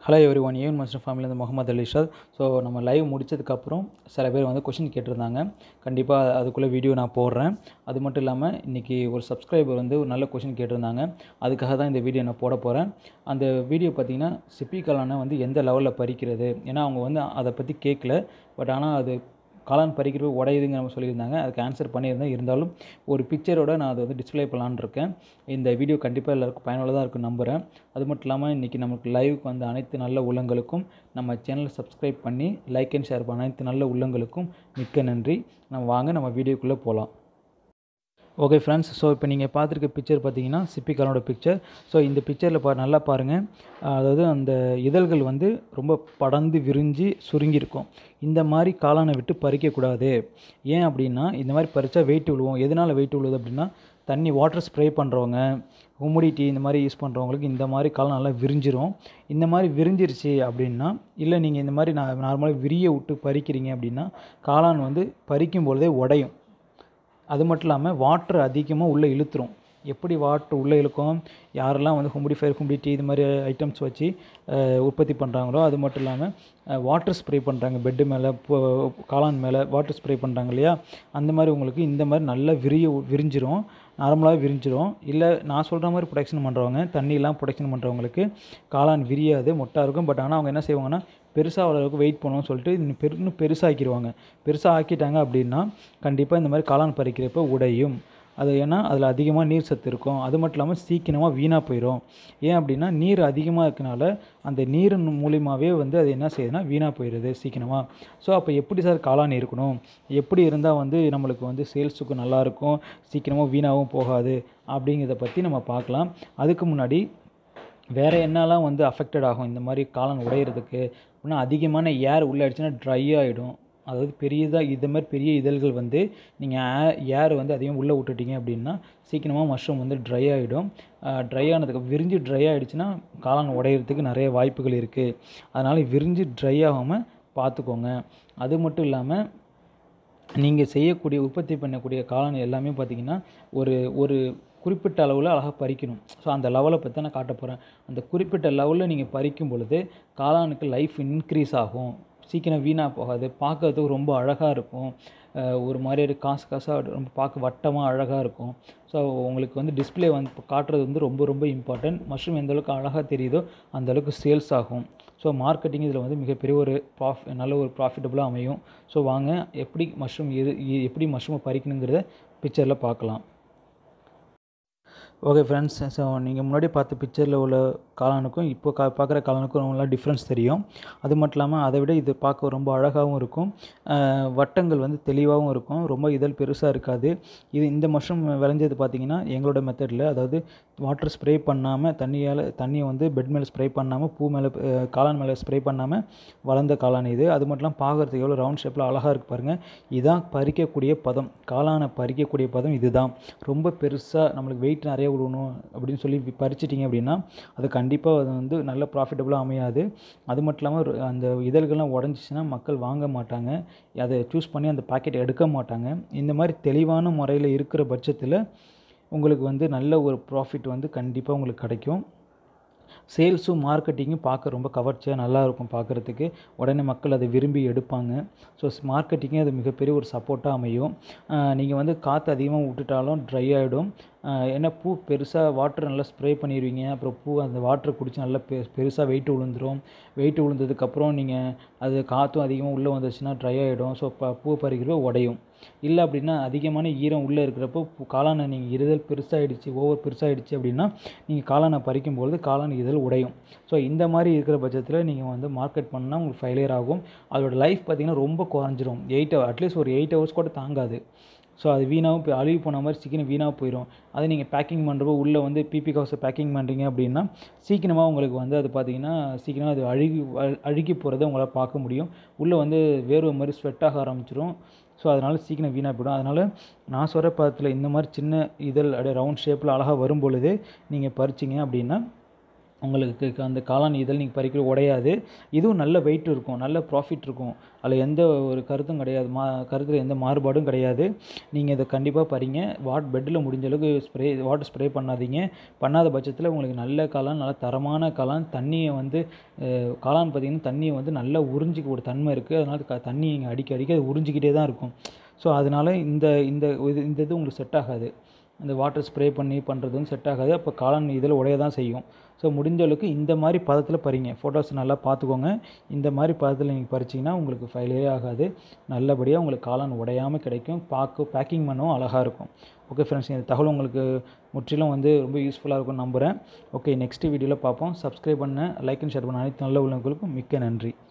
hello everyone I'm master ஃபேமிலியிலேருந்து Mohammed Ali Shad so நம்ம live முடிச்சதுக்கப்புறம் சில பேர் வந்து கொஷின் கேட்டிருந்தாங்க கண்டிப்பாக அதுக்குள்ளே வீடியோ நான் போடுறேன் அது மட்டும் இல்லாமல் இன்றைக்கி ஒரு சப்ஸ்கிரைபர் வந்து ஒரு நல்ல கொஷின் கேட்டிருந்தாங்க அதுக்காக தான் இந்த வீடியோ நான் போட போகிறேன் அந்த வீடியோ பார்த்தீங்கன்னா சிப்பி காளானை வந்து எந்த லெவலில் பறிக்கிறது ஏன்னா அவங்க வந்து அதை பற்றி கேட்கல பட் ஆனால் அது காளான் பறிக்கிறது உடையுதுங்கிற மாதிரி சொல்லியிருந்தாங்க அதுக்கு ஆன்சர் பண்ணியிருந்தேன் இருந்தாலும் ஒரு பிக்சரோட நான் அதை வந்து டிஸ்ப்ளே பண்ணலான்னு இருக்கேன் இந்த வீடியோ கண்டிப்பாக எல்லாருக்கும் பயனுள்ளதாக இருக்கும் நம்புகிறேன் அது மட்டும் இல்லாமல் இன்றைக்கி நமக்கு லைவுக்கு வந்த அனைத்து நல்ல உள்ளங்களுக்கும் நம்ம சேனலை சப்ஸ்கிரைப் பண்ணி லைக் அண்ட் ஷேர் பண்ண அனைத்து நல்ல உள்ளங்களுக்கும் மிக்க நன்றி நம்ம வாங்க நம்ம வீடியோக்குள்ளே போகலாம் ஓகே ஃப்ரெண்ட்ஸ் ஸோ இப்போ நீங்கள் பார்த்துருக்க பிக்சர் பார்த்தீங்கன்னா சிப்பி காலனோட பிக்சர் ஸோ இந்த பிக்சரில் பா நல்லா பாருங்கள் அதாவது அந்த இதழ்கள் வந்து ரொம்ப படர்ந்து விரிஞ்சு சுருங்கியிருக்கும் இந்த மாதிரி காளானை விட்டு பறிக்கக்கூடாது ஏன் அப்படின்னா இந்த மாதிரி பறித்தா வெயிட் விழுவோம் எதனால் வெயிட் விழுவுது அப்படின்னா தண்ணி வாட்டர் ஸ்ப்ரே பண்ணுறவங்க ஹுமிடிட்டி இந்த மாதிரி யூஸ் பண்ணுறவங்களுக்கு இந்த மாதிரி காலம் நல்லா விரிஞ்சிரும் இந்த மாதிரி விரிஞ்சிருச்சு அப்படின்னா இல்லை நீங்கள் இந்த மாதிரி நான் நார்மலாக விரிய விட்டு பறிக்கிறீங்க அப்படின்னா காளான் வந்து பறிக்கும் பொழுதே உடையும் அது மட்டும் இல்லாமல் வாட்ரு அதிகமாக உள்ளே இழுத்துரும் எப்படி வாட்ரு உள்ளே இழுக்கும் யாரெல்லாம் வந்து ஹுமிடிஃபயர் ஹுமிடிட்டி இது மாதிரி ஐட்டம்ஸ் வச்சு உற்பத்தி பண்ணுறாங்களோ அது மட்டும் இல்லாமல் வாட்டர் ஸ்ப்ரே பண்ணுறாங்க பெட்டு மேலே காளான் மேலே வாட்டர் ஸ்ப்ரே பண்ணுறாங்க இல்லையா அந்த மாதிரி உங்களுக்கு இந்த மாதிரி நல்லா விரிய விரிஞ்சிரும் நார்மலாக விரிஞ்சிரும் இல்லை நான் சொல்கிற மாதிரி ப்ரொடெக்ஷன் பண்ணுறவங்க தண்ணியெலாம் ப்ரொடெக்ஷன் பண்ணுறவங்களுக்கு காளான் விரியாது மொட்டாக இருக்கும் பட் ஆனால் அவங்க என்ன செய்வாங்கன்னா பெருசாக அளவுக்கு வெயிட் பண்ணுவோம்னு சொல்லிட்டு இன்னும் பெரு இன்னும் பெருசாக்கிடுவாங்க பெருசாக ஆக்கிட்டாங்க அப்படின்னா கண்டிப்பாக இந்த மாதிரி காளான் பறிக்கிறப்ப உடையும் அது ஏன்னா அதில் அதிகமாக நீர் சத்து இருக்கும் அது மட்டும் இல்லாமல் சீக்கிரமாக வீணாக போயிடும் ஏன் அப்படின்னா நீர் அதிகமாக இருக்கனால அந்த நீரின் மூலியமாகவே வந்து அது என்ன செய்யுதுன்னா வீணாக போயிடுது சீக்கிரமாக ஸோ அப்போ எப்படி சார் காளான் இருக்கணும் எப்படி இருந்தால் வந்து நம்மளுக்கு வந்து சேல்ஸுக்கும் நல்லாயிருக்கும் சீக்கிரமாக வீணாகவும் போகாது அப்படிங்கிறத பற்றி நம்ம பார்க்கலாம் அதுக்கு முன்னாடி வேறு என்னெல்லாம் வந்து அஃபெக்டட் ஆகும் இந்த மாதிரி காளான் உடையிறதுக்கு அப்படின்னா அதிகமான ஏர் உள்ளே அடிச்சுன்னா ட்ரை ஆகிடும் அதாவது பெரியதாக இது மாதிரி பெரிய இதழ்கள் வந்து நீங்கள் ஏர் வந்து அதிகம் உள்ளே விட்டுட்டீங்க அப்படின்னா சீக்கிரமாக மஷ்ரூம் வந்து ட்ரை ஆகிடும் ட்ரை ஆனதுக்கு விரிஞ்சு ட்ரை ஆகிடுச்சுன்னா காளான் உடையிறதுக்கு நிறைய வாய்ப்புகள் இருக்குது அதனால் விரிஞ்சு ட்ரை ஆகாமல் பார்த்துக்கோங்க அது மட்டும் இல்லாமல் நீங்கள் செய்யக்கூடிய உற்பத்தி பண்ணக்கூடிய காளான் எல்லாமே பார்த்திங்கன்னா ஒரு ஒரு குறிப்பிட்ட அளவில் அழகாக பறிக்கணும் ஸோ அந்த லெவலை பற்றி நான் காட்ட போகிறேன் அந்த குறிப்பிட்ட லெவலில் நீங்கள் பறிக்கும் பொழுது காளானுக்கு லைஃப் இன்க்ரீஸ் ஆகும் சீக்கிரம் வீணாக போகாது பார்க்கறதுக்கு ரொம்ப அழகாக இருக்கும் ஒரு மாதிரி காசு காசாக ரொம்ப பார்க்க வட்டமாக அழகாக இருக்கும் ஸோ உங்களுக்கு வந்து டிஸ்பிளே வந்து காட்டுறது வந்து ரொம்ப ரொம்ப இம்பார்ட்டன்ட் மஷ்ரூம் எந்த அளவுக்கு அழகாக தெரியுதோ அந்த அளவுக்கு சேல்ஸ் ஆகும் ஸோ மார்க்கெட்டிங் இதில் வந்து மிகப்பெரிய ஒரு ப்ராஃப் நல்ல ஒரு ப்ராஃபிட்டபுளாக அமையும் ஸோ வாங்க எப்படி மஷ்ரூம் எது எப்படி மஷ்ரூமை பறிக்கணுங்கிறத பிக்சரில் பார்க்கலாம் ஓகே ஃப்ரெண்ட்ஸ் ஸோ நீங்கள் முன்னாடி பார்த்த பிக்சரில் உள்ள காளானுக்கும் இப்போ கா பார்க்குற காளானுக்கும் நல்லா டிஃப்ரென்ஸ் தெரியும் அது மட்டும் இல்லாமல் அதை விட இது பார்க்க ரொம்ப அழகாகவும் இருக்கும் வட்டங்கள் வந்து தெளிவாகவும் இருக்கும் ரொம்ப இதழ் பெருசாக இருக்காது இது இந்த மஷ்ரூம் விளைஞ்சது பார்த்திங்கன்னா எங்களோட மெத்தடில் அதாவது வாட்டர் ஸ்ப்ரே பண்ணாமல் தண்ணியால் தண்ணியை வந்து பெட் மேலே ஸ்ப்ரே பண்ணாமல் பூ மேலே காளான் மேலே ஸ்ப்ரே பண்ணாமல் வளர்ந்த காளான் இது அது மட்டும் இல்லாமல் பார்க்குறதுக்கு எவ்வளோ ரவுண்ட் ஷேப்பில் அழகாக இருக்குது பாருங்கள் இதுதான் பறிக்கக்கூடிய பதம் காளானை பறிக்கக்கூடிய பதம் இதுதான் ரொம்ப பெருசாக நம்மளுக்கு வெயிட் நிறைய விடணும் அப்படின்னு சொல்லி பறிச்சிட்டிங்க அப்படின்னா அது கண்டிப்பாக அது வந்து நல்ல ப்ராஃபிட்டபுளாக அமையாது அது மட்டும் இல்லாமல் அந்த இதழ்கள்லாம் உடஞ்சிச்சின்னா மக்கள் வாங்க மாட்டாங்க அதை சூஸ் பண்ணி அந்த பாக்கெட் எடுக்க மாட்டாங்க இந்த மாதிரி தெளிவான முறையில் இருக்கிற பட்சத்தில் உங்களுக்கு வந்து நல்ல ஒரு ப்ராஃபிட் வந்து கண்டிப்பாக உங்களுக்கு கிடைக்கும் சேல்ஸும் மார்க்கெட்டிங்கும் பார்க்க ரொம்ப கவர்ச்சியாக நல்லா இருக்கும் பார்க்குறதுக்கு உடனே மக்கள் அதை விரும்பி எடுப்பாங்க ஸோ மார்க்கெட்டிங்கே அது மிகப்பெரிய ஒரு சப்போர்ட்டாக அமையும் நீங்கள் வந்து காற்று அதிகமாக விட்டுட்டாலும் ட்ரை ஆகிடும் ஏன்னா பூ பெருசாக வாட்டர் நல்லா ஸ்ப்ரே பண்ணிடுவீங்க அப்புறம் பூ அந்த வாட்டரை குடித்து நல்லா பெ பெருசாக வெயிட் விழுந்துடும் வெயிட் விழுந்ததுக்கப்புறம் நீங்கள் அது காற்றும் அதிகமாக உள்ளே வந்துச்சுன்னா ட்ரை ஆகிடும் ஸோ ப பூ பறிக்கிறப்ப உடையும் இல்லை அப்படின்னா அதிகமான ஈரம் உள்ளே இருக்கிறப்போ காளானை நீங்கள் இருதல் பெருசாகிடுச்சு ஓவர் பெருசாகிடுச்சு அப்படின்னா நீங்கள் காளானை பறிக்கும்பொழுது காளான் இதழ் உடையும் ஸோ இந்த மாதிரி இருக்கிற பட்சத்தில் நீங்கள் வந்து மார்க்கெட் பண்ணால் உங்களுக்கு ஃபெயிலியர் ஆகும் அதோட லைஃப் பார்த்திங்கன்னா ரொம்ப குறைஞ்சிரும் எயிட் ஹவர் அட்லீஸ்ட் ஒரு எயிட் ஹவர்ஸ் கூட தாங்காது ஸோ அது வீணாகவும் போய் அழுகி போன மாதிரி சீக்கிரம் வீணாக போயிடும் அதை நீங்கள் பேக்கிங் பண்ணுறப்போ உள்ளே வந்து பிபி கவர்ஸை பேக்கிங் பண்ணுறீங்க அப்படின்னா சீக்கிரமாக உங்களுக்கு வந்து அது பார்த்தீங்கன்னா சீக்கிரமாக அது அழுகி அழுகி போகிறத உங்களால் பார்க்க முடியும் உள்ளே வந்து வேர்வை மாதிரி ஸ்வெட் ஆக ஆரம்பிச்சிடும் ஸோ அதனால் சீக்கிரம் வீணாக போயிடும் அதனால் நான் சொல்கிற பதத்தில் இந்த மாதிரி சின்ன இதழ் அப்படியே ரவுண்ட் ஷேப்பில் அழகாக வரும் பொழுது நீங்கள் பறிச்சிங்க அப்படின்னா உங்களுக்கு க- அந்த காளான் இதழ் நீங்கள் பறிக்கிற உடையாது இதுவும் நல்ல வெயிட் இருக்கும் நல்ல ப்ராஃபிட் இருக்கும் அதில் எந்த ஒரு கருத்தும் கிடையாது மா கருத்தில் எந்த மாறுபாடும் கிடையாது நீங்கள் இதை கண்டிப்பாக பறிங்க வாட் பெட்டில் முடிஞ்ச அளவுக்கு ஸ்ப்ரே வாட்டர் ஸ்ப்ரே பண்ணாதீங்க பண்ணாத பட்சத்தில் உங்களுக்கு நல்ல காளான் நல்ல தரமான காளான் தண்ணியை வந்து அஹ், காளான் பார்த்தீங்கன்னா தண்ணியை வந்து நல்லா உறிஞ்சிக்க ஒரு தன்மை இருக்குது அதனால் க தண்ணி நீங்கள் அடிக்க அடிக்க அது உறிஞ்சிக்கிட்டே தான் இருக்கும் ஸோ அதனால் இந்த இந்த இது இந்த இது உங்களுக்கு செட் ஆகாது அந்த வாட்டர் ஸ்ப்ரே பண்ணி பண்ணுறது வந்து செட் ஆகாது அப்போ காளான் இதில் உடைய தான் செய்யும் ஸோ முடிஞ்ச அளவுக்கு இந்த மாதிரி பதத்தில் பறிங்க ஃபோட்டோஸ் நல்லா பார்த்துக்கோங்க இந்த மாதிரி பதத்தில் நீங்கள் பறிச்சிங்கன்னா உங்களுக்கு ஃபைலே ஆகாது நல்லபடியாக உங்களுக்கு காளான் உடையாமல் கிடைக்கும் பார்க்க பேக்கிங் பண்ணவும் அழகாக இருக்கும் ஓகே ஃப்ரெண்ட்ஸ் இந்த தகவல் உங்களுக்கு முற்றிலும் வந்து ரொம்ப யூஸ்ஃபுல்லாக இருக்கும்னு நம்புகிறேன் ஓகே நெக்ஸ்ட் வீடியோவில் பார்ப்போம் சப்ஸ்கிரைப் பண்ண லைக் அண்ட் ஷேர் பண்ண அனைத்து நல்ல உள்ளவங்களுக்கும் மிக்க நன்றி